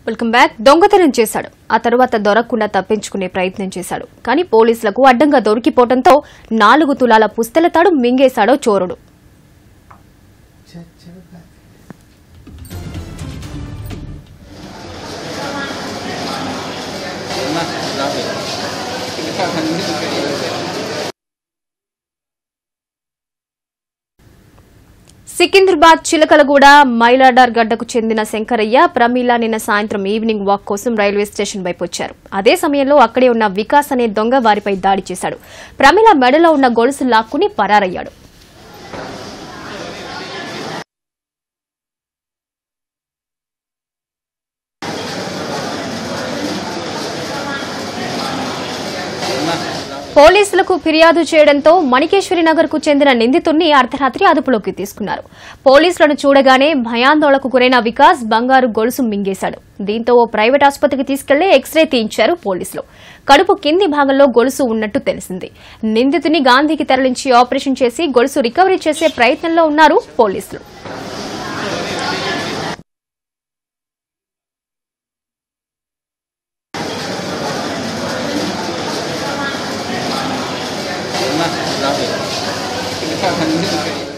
welcome back దొంగతనం చేశాడు ఆ తర్వాత దొరకకుండా తప్పించుకునే ప్రయత్నం చేశాడు కానీ పోలీసులకు అడ్డంగా దొరికిపోవడంతో నాలుగు తులాల పుస్తెలతాడు మింగేశాడో చోరుడు అమ్మా రాబోయే ఇంకా అన్ని సికింద్రాబాద్ చిలకలగూడ మైలాడార్ గడ్డకు చెందిన శంకరయ్య ప్రమీల నిన్న సాయంత్రం ఈవినింగ్ వాక్ కోసం రైల్వే స్టేషన్ వైపు వచ్చారు అదే సమయంలో అక్కడే ఉన్న వికాస్ అనే దొంగ వారిపై దాడి చేశాడు ప్రమీల మెడలో ఉన్న గొలుసు లాక్కుని పరారయ్యాడు అమ్మా రాబోయే పోలీసులకు ఫిర్యాదు చేయడంతో మణికేశ్వరి నగర్ కు చెందిన నిందితుడిని అర్ధరాత్రి అదుపులోకి తీసుకున్నారు పోలీసులను చూడగానే భయాందోళనకు గురైన వికాస్ బంగారు గొలుసు మింగేశాడు దీంతో ఓ ప్రైవేట్ ఆసుపత్రికి తీసుకెళ్లి ఎక్స్రే తీయించారు పోలీసులు కడుపు కింది భాగంలో గొలుసు ఉన్నట్టు తెలిసింది నిందితుని గాంధీకి తరలించి ఆపరేషన్ చేసి గొలుసు రికవరీ చేసే ప్రయత్నంలో ఉన్నారు పోలీసులు అమ్మా రాబోయే ఇంకా అన్ని